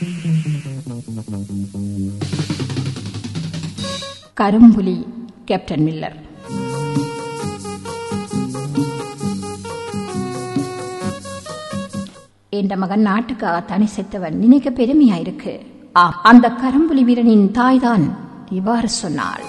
கரும்புலி captain Miller என்ற மகன் நாட்டுக்காக தனி செத்தவன் நினைக்க பெருமையா இருக்கு ஆம் அந்த கரும்புலி வீரனின் தாய்தான் இவ்வாறு சொன்னாள்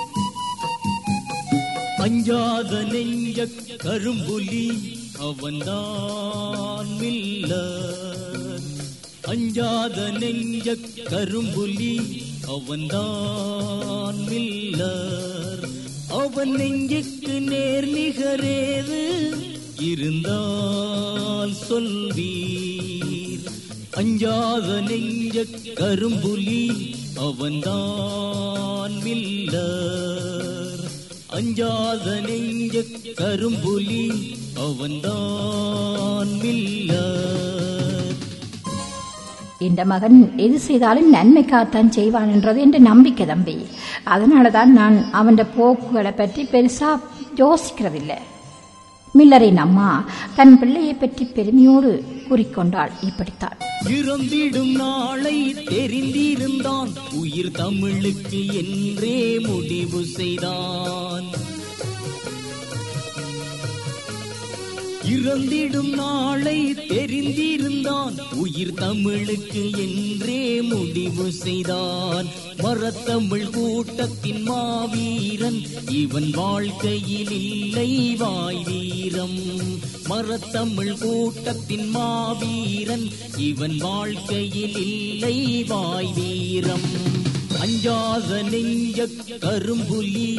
அஞ்சாத நெஞ்ச கரும்புலி அவன்தான் மில்லர் அஞ்சாத நெஞ்ச கரும்புலி அவன்தான் மில்லர் அவன் நெஞ்சுக்கு நேர் நிகரேது இருந்தால் சொல்வீர் அஞ்சாத நெஞ்ச கரும்புலி அவன்தான் மில்லர் அஞ்சாத நெஞ்ச கரும்புலி அவன்தான் மில்லர் இந்த மகன் எது செய்தாலும் நன்மைக்காகத்தான் செய்வான் என்றது என்ற நம்பிக்கை தம்பி அதனால தான் நான் அவன் போக்குகளை பற்றி பெருசா யோசிக்கிறதில்லை மில்லரின் அம்மா தன் பிள்ளையை பற்றி பெருமையோடு கூறிக்கொண்டாள் இப்படித்தான் இறந்திடும் நாளை தெரிந்திருந்தான் உயிர் தமிழுக்கு என்றே முடிவு செய்தான் இறந்திடும் நாளை தெரிந்திருந்தான் உயிர் தமிழுக்கு என்றே முடிவு செய்தான் மரத்தமிழ் கூட்டத்தின் மாவீரன் இவன் வாழ்க்கையில் இல்லை வாய் வீரம் மரத்தமிழ் கூட்டத்தின் மாவீரன் இவன் வாழ்க்கையில் இல்லை வாய் வீரம் அஞ்சாத நெஞ்ச கரும்புலி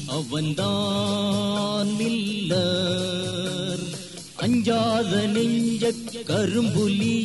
அவன்தான் மில்லர் அஞ்சாத நெஞ்ச கரும்புலி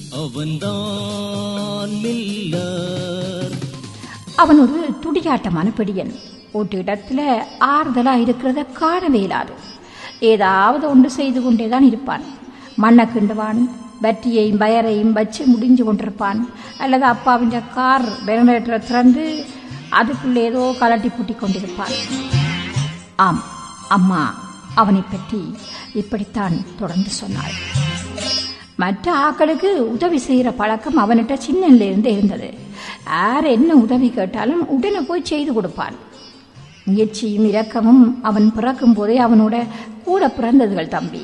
அவன்தான் மில்லர் அவன் ஒரு துடியாட்டமான பிடியன் ஒரு இடத்துல ஆறுதலா இருக்கிறத காணவே இயலாது ஏதாவது ஒன்று செய்து கொண்டேதான் இருப்பான் மண்ணை கிண்டுவான் பற்றியையும் பயரையும் வச்சு முடிஞ்சு கொண்டிருப்பான் அல்லது அப்பாவின் கார் ஜெனரேட்டரை திறந்து அதுக்குள்ளே ஏதோ கலட்டி பூட்டி கொண்டிருப்பான் ஆம் அம்மா அவனை பற்றி இப்படித்தான் தொடர்ந்து சொன்னாள் மற்ற ஆக்களுக்கு உதவி செய்கிற பழக்கம் அவன்கிட்ட சின்னல இருந்தே இருந்தது யார் என்ன உதவி கேட்டாலும் உடனே போய் செய்து கொடுப்பான் முயற்சியும் இரக்கமும் அவன் பிறக்கும் போதே அவனோட கூட பிறந்ததுகள் தம்பி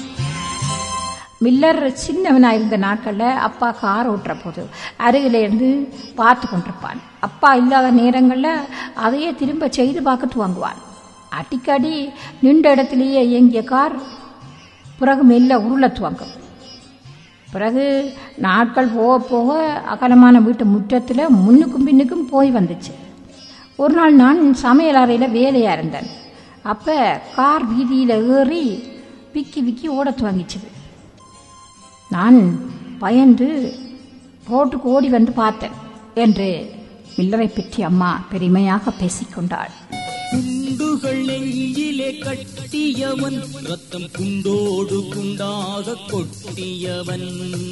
மில்லர் சின்னவனாயிருந்த நாட்களில் அப்பா கார் ஓட்டுற போது அருகில இருந்து பார்த்து கொண்டிருப்பான் அப்பா இல்லாத நேரங்களில் அதையே திரும்ப செய்து பார்க்க துவங்குவான் அடிக்கடி நின்ற இடத்திலேயே இயங்கிய கார் பிறகு மெல்ல உருள துவங்கும் பிறகு நாட்கள் போக போக அகலமான வீட்டு முற்றத்தில் முன்னுக்கும் பின்னுக்கும் போய் வந்துச்சு ஒரு நாள் நான் சமையல் அறையில் வேலையாக இருந்தேன் அப்போ கார் வீதியில் ஏறி விக்கி விக்கி ஓட துவங்கிச்சுது நான் பயந்து ரோட்டுக்கு ஓடி வந்து பார்த்தேன் என்று மில்லரை பற்றி அம்மா பெருமையாக பேசிக்கொண்டாள் குண்டுகள் நெஞ்சிலே கட்டியவன் ரத்தம் குண்டோடு குண்டாக கொட்டியவன்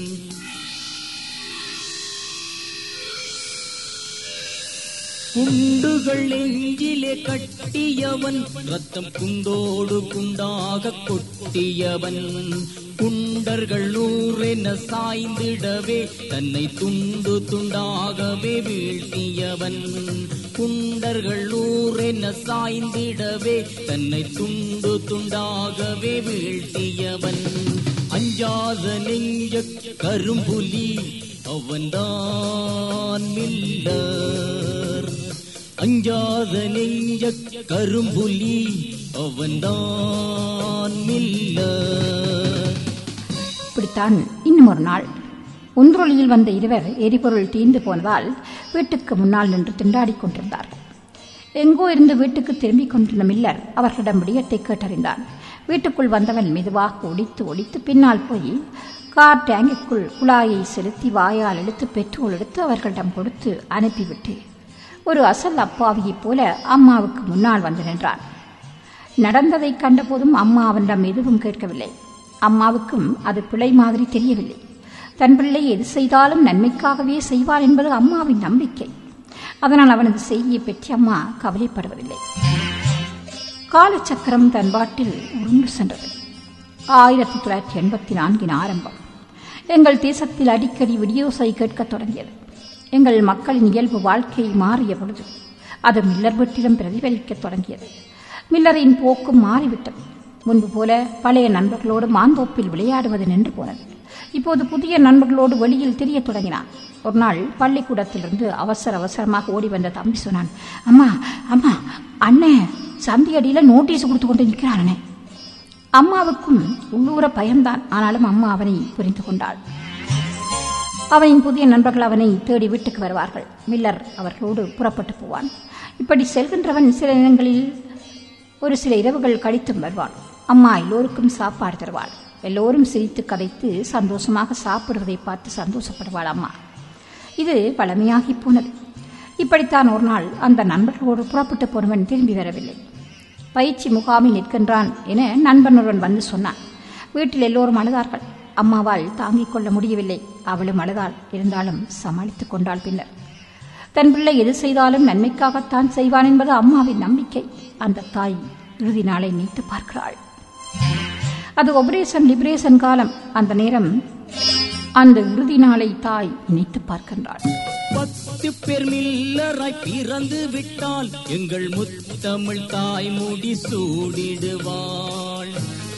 குண்டுகள் நெஞ்சிலே கட்டியவன் ரத்தம் குண்டோடு குண்டாக கொட்டியவன் குண்டர்கள் நூறென சாய்ந்திடவே தன்னை துண்டு துண்டாகவே வீழ்த்தியவன் குண்டர்கள் நூறென சாய்ந்திடவே தன்னை துண்டு துண்டாகவே வீழ்த்தியவன் அஞ்சாத நெஞ்ச கரும்புலி அவன்தான் மில்லர் அஞ்சாத நெஞ்ச கரும்புலி அவன்தான் மில்லர் இப்படித்தான் இன்னும் ஒரு நாள் ஒன்றொழியில் வந்த இருவர் எரிபொருள் தீர்ந்து போனதால் வீட்டுக்கு முன்னால் நின்று திண்டாடிக் கொண்டிருந்தார்கள் எங்கோ இருந்து வீட்டுக்கு திரும்பிக் கொண்டிருந்த மில்லர் அவர்களிடம் விடயத்தை கேட்டறிந்தான் வீட்டுக்குள் வந்தவன் மெதுவாக ஒடித்து ஒடித்து பின்னால் போய் கார் டேங்கிற்குள் குழாயை செலுத்தி வாயால் இழுத்து பெட்ரோல் எடுத்து அவர்களிடம் கொடுத்து அனுப்பிவிட்டு ஒரு அசல் அப்பாவியைப் போல அம்மாவுக்கு முன்னால் வந்து நின்றான் நடந்ததைக் கண்டபோதும் அம்மா அவனிடம் எதுவும் கேட்கவில்லை அம்மாவுக்கும் அது பிழை மாதிரி தெரியவில்லை தன் பிள்ளை எது செய்தாலும் நன்மைக்காகவே செய்வார் என்பது அம்மாவின் நம்பிக்கை அதனால் அவனது செய்தியை பற்றி அம்மா கவலைப்படுவதில்லை காலச்சக்கரம் தன் பாட்டில் உருண்டு சென்றது ஆயிரத்தி தொள்ளாயிரத்தி எண்பத்தி நான்கின் ஆரம்பம் எங்கள் தேசத்தில் அடிக்கடி விடியோசை கேட்கத் தொடங்கியது எங்கள் மக்களின் இயல்பு வாழ்க்கை மாறிய பொழுது அது மில்லர் வீட்டிலும் பிரதிபலிக்கத் தொடங்கியது மில்லரின் போக்கும் மாறிவிட்டது முன்பு போல பழைய நண்பர்களோடு மாந்தோப்பில் விளையாடுவது நின்று போனது இப்போது புதிய நண்பர்களோடு வெளியில் தெரியத் தொடங்கினான் ஒரு நாள் பள்ளிக்கூடத்திலிருந்து அவசர அவசரமாக ஓடி வந்த தம்பி சொன்னான் அம்மா அம்மா அண்ணே சந்தியடியில் நோட்டீஸ் கொடுத்து கொண்டு நிற்கிறானே அம்மாவுக்கும் உள்ளூர பயம்தான் ஆனாலும் அம்மா அவனை புரிந்து கொண்டாள் அவனின் புதிய நண்பர்கள் அவனை தேடி வீட்டுக்கு வருவார்கள் மில்லர் அவர்களோடு புறப்பட்டு போவான் இப்படி செல்கின்றவன் சில நேரங்களில் ஒரு சில இரவுகள் கழித்தும் வருவான் அம்மா எல்லோருக்கும் சாப்பாடு தருவாள் எல்லோரும் சிரித்து கதைத்து சந்தோஷமாக சாப்பிடுவதை பார்த்து சந்தோஷப்படுவாள் அம்மா இது பழமையாகி போனது இப்படித்தான் ஒரு நாள் அந்த நண்பர்களோடு புறப்பட்டு போனவன் திரும்பி வரவில்லை பயிற்சி முகாமில் நிற்கின்றான் என நண்பன் ஒருவன் வந்து சொன்னான் வீட்டில் எல்லோரும் அழுதார்கள் அம்மாவால் தாங்கிக் கொள்ள முடியவில்லை அவளும் அழுதாள் இருந்தாலும் சமாளித்துக் கொண்டாள் பின்னர் தன் பிள்ளை எது செய்தாலும் நன்மைக்காகத்தான் செய்வான் என்பது அம்மாவின் நம்பிக்கை அந்த தாய் இறுதி நாளை நீட்டு பார்க்கிறாள் அது ஒபரேஷன் லிபரேஷன் காலம் அந்த நேரம் அந்த இறுதி நாளை தாய் நினைத்து பார்க்கின்றாள் பத்து பேர் மில்லராய் பிறந்து விட்டால் எங்கள் முத்தமிழ் தாய் முடி சூடிடுவாள்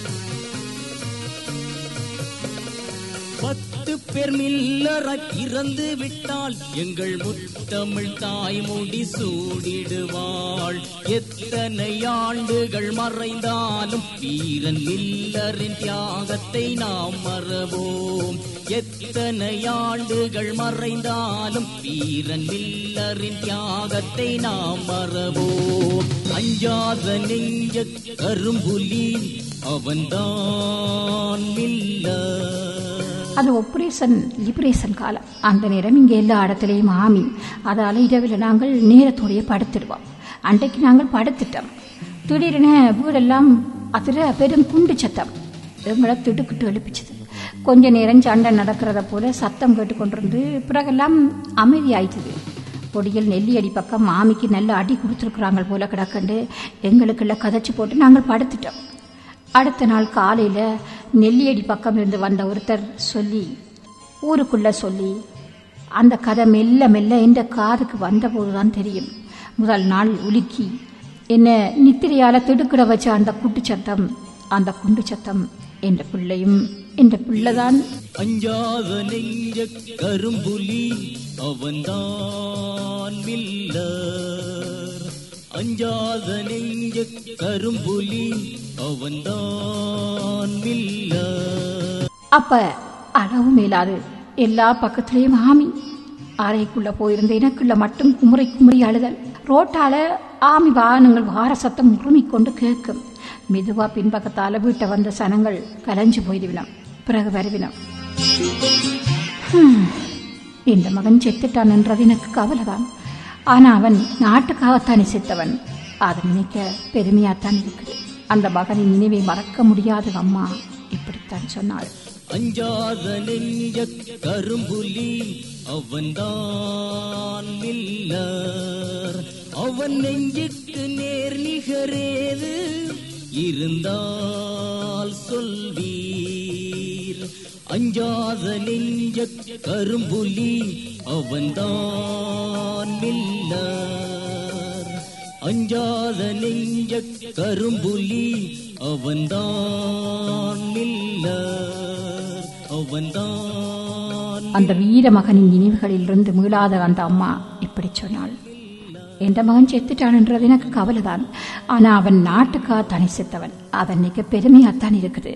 பத்து பேர் மில்லராய் பிறந்து விட்டால் எங்கள் முத்தமிழ் தாய் முடி சூடிடுவாள் எத்தனை ஆண்டுகள் மறைந்தாலும் வீரன் மில்லரின் தியாகத்தை நாம் மறவோம் எத்தனை ஆண்டுகள் மறைந்தாலும் வீரன் மில்லரின் தியாகத்தை நாம் மறவோம் அஞ்சாத நெஞ்ச கரும்புலி அவன்தான் மில்லர் அது ஆபரேஷன் லிபரேஷன் காலம் அந்த நேரம் இங்கே எல்லா இடத்துலையும் ஆமி அதால் இரவில் நாங்கள் நேரத்தோடைய படுத்துடுவோம் அன்றைக்கு நாங்கள் படுத்துட்டோம் திடீரென வீடெல்லாம் அதில் பெரும் குண்டு சத்தம் எங்களை திடுக்கிட்டு எழுப்பிச்சது கொஞ்ச நேரம் சண்டை நடக்கிறத போல சத்தம் கேட்டுக்கொண்டிருந்து பிறகெல்லாம் அமைதியாயிட்டுது பொடியில் நெல்லியடி பக்கம் மாமிக்கு நல்ல அடி கொடுத்துருக்குறாங்க போல கிடக்கண்டு எங்களுக்குள்ள கதைச்சு போட்டு நாங்கள் படுத்துட்டோம் அடுத்த நாள் காலையில் நெல்லியடி பக்கம் இருந்து வந்த ஒருத்தர் சொல்லி ஊருக்குள்ள சொல்லி அந்த கதை மெல்ல மெல்ல என்ற காதுக்கு வந்தபோது தான் தெரியும் முதல் நாள் உலுக்கி என்ன நித்திரையால திடுக்கிட வச்ச அந்த குட்டு சத்தம் அந்த குண்டு சத்தம் என்ற பிள்ளையும் என்ற பிள்ளைதான் அஞ்சாத நெஞ்ச கரும்புலி அவன்தான் மில்லர் அஞ்சாத நெஞ்ச கரும்புலி அவன்தான் மில்லர் அப்ப அளவும் மேலாது எல்லா பக்கத்திலையும் ஆமி அறைக்குள்ள போயிருந்த எனக்குள்ள மட்டும் குமுறை குமுறி அழுதல் ரோட்டால ஆமி வாகனங்கள் வார சத்தம் உருமிக்கொண்டு கேட்கும் மெதுவா பின்பக்கத்தால வீட்டை வந்த சனங்கள் கலைஞ்சு போய்விடும் பிறகு வருவினம் ஹம், இந்த மகன் செத்துட்டான் என்றது எனக்கு கவலைதான் ஆனா அவன் நாட்டுக்காகத்தானே செத்தவன் அதை நினைக்க பெருமையாத்தான் இருக்குது அந்த மகனின் நினைவை மறக்க முடியாது அம்மா இப்படித்தான் சொன்னாள் அஞ்சாத நெஞ்ச கரும்புலி அவன்தான் மில்லர் அவன் நெஞ்சுக்கு நேர் நிகரேது இருந்தால் சொல்வீர் அஞ்சாத நெஞ்ச கரும்புலி அவன்தான் மில்லர் அஞ்சாத நெஞ்ச கரும்புலி அவன்தான் மில்லர் அவன்தான் அந்த வீர மகனின் நினைவுகளிலிருந்து மீளாத அந்த அம்மா இப்படி சொன்னாள் எந்த மகன் செத்துட்டான் என்றது எனக்கு கவலைதான் ஆனா அவன் நாட்டுக்கா தனி செத்தவன் அதன் மிக பெருமையாத்தான் இருக்குது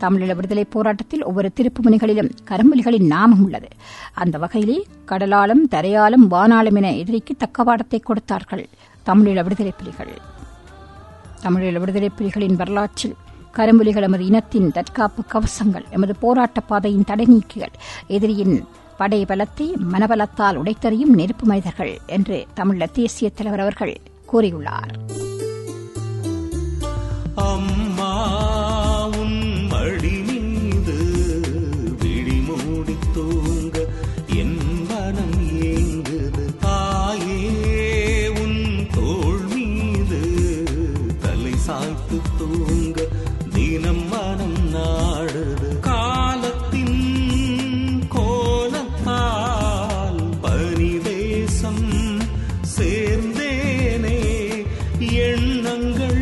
தமிழீழ விடுதலை போராட்டத்தில் ஒவ்வொரு திருப்பு முனைகளிலும் கரும்புலிகளின் நாமம் உள்ளது அந்த வகையிலே கடலாலும் தரையாலும் வானாலும் என எதிரிக்கு தக்க பாடத்தை கொடுத்தார்கள் தமிழீழ விடுதலை புலிகள் தமிழீழ விடுதலை புலிகளின் வரலாற்றில் கரும்புலிகள் எமது இனத்தின் தற்காப்பு கவசங்கள் எமது போராட்ட பாதையின் தடை நீக்கிகள் எதிரியின் படை பலத்தை மனபலத்தால் உடைத்தறியும் நெருப்பு மனிதர்கள் என்று தமிழ தேசிய தலைவர் அவர்கள் கூறியுள்ளார் அம்மா உன் மடி மீது விழி மூடி தூங்க என் மனம் ஏங்குது தாயே உன் தோள் மீது தலை சாய்த்து தூங்க தினம் மனம் நாடுது காலத்தின் கோலத்தால் பரிதேசம் சேர்ந்தேனே எண்ணங்கள்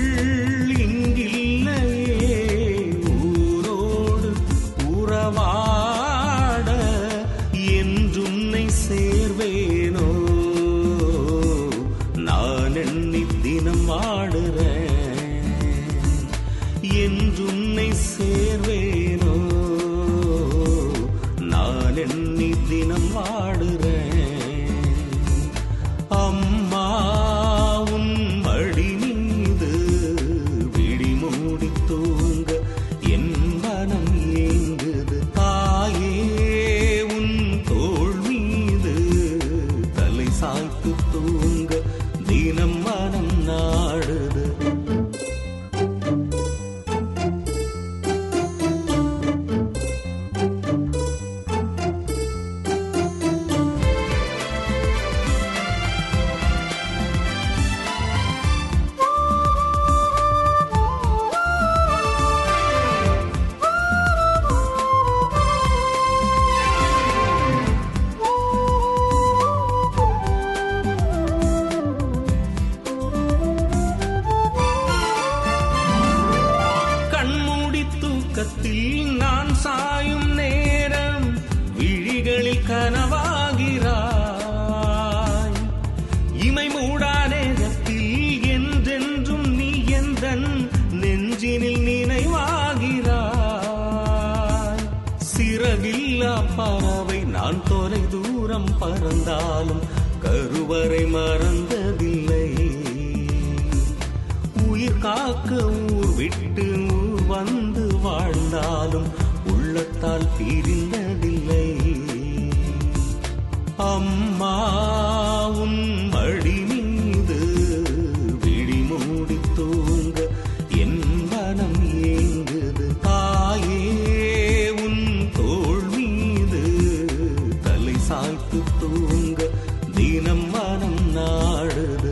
இங்கில்லையே ஊரோடு உறவாட என்றுன்னை சேர்வேனோ நான் எண்ணி தினம் வாடுறேன் என்றுன்னை சேர்வேனோ நான் எண்ணி தினம் வாடுறேன் அம்மா உன் மடி மீது விழி மூடி தூங்க என் மனம் ஏங்குது தாயே உன் தோள் மீது தலை சாய்த்து தூங்க தினம் மனம் நாடுது கண்மூடி தூக்கத்தில் நான் சாயும் நேரம் விழிகளில் கனவாகிறாய் இமை மூடா நேரத்தில் என்றென்றும் நீ எந்தன் நெஞ்சினில் நினைவாகிறாய் சிறகில்லா பறவை நான் தொலை தூரம் பறந்தாலும் கருவறை மறந்ததில்லை உயிர் காக்க ஊர் விட்டு ஊர் வந்து வாழ்ந்தாலும் உள்ளத்தால் பிரிந்ததில்லை அம்மா உன் மடி மீது விழி மூடி தூங்க என் மனம் ஏங்குது தாயே உன் தோள் மீது தலை சாய்த்து தூங்க தினம் மனம் நாடுது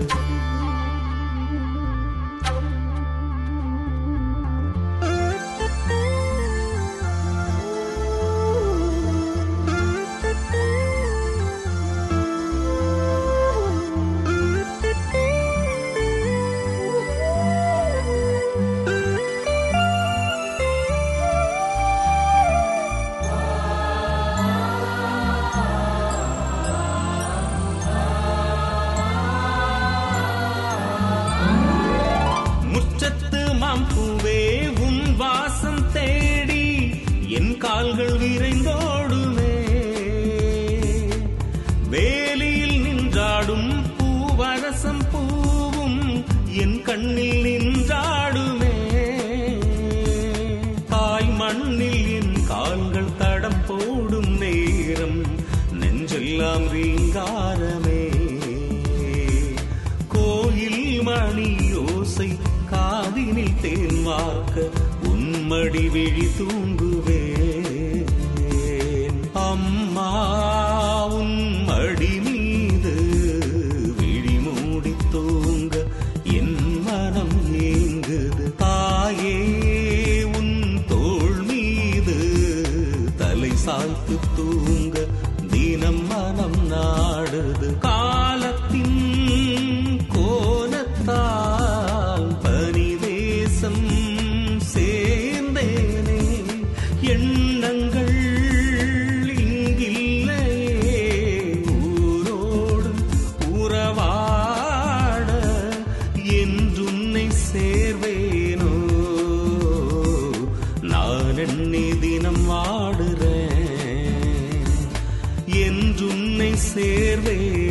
முற்றத்து மாம்பூவே உன் வாசம் தேடி என் கால்கள் விரைந்தோடுமே வேலியில் நின்றாடும் பூவரசம் பூவும் என் கண்ணில் நின்றாடுமே தாய் மண்ணில் என் கால்கள் தடம் போடும் நேரம் நெஞ்செல்லாம் ரீங்காரமே கோயில் மணி ஓசை காதினில் தேன் வார்க்க உன்மடி விழி தூங்குவேன் அம்மா உன் மடி மீது விழி மூடி தூங்க என் மனம் ஏங்குது தாயே உன் தோள் மீது தலை சாய்த்து தூங்க தினம் மனம் நாடுது காலத்தின் கோலத்தால் பரிதேசம் சேர்ந்தேனே எண்ணங்கள் இங்கில்லையே ஊரோடு உறவாட என்றுன்னை சேர்வேனோ நான் நான் எண்ணி தினம் வாடுறேன் என்றுன்னை சேர்வே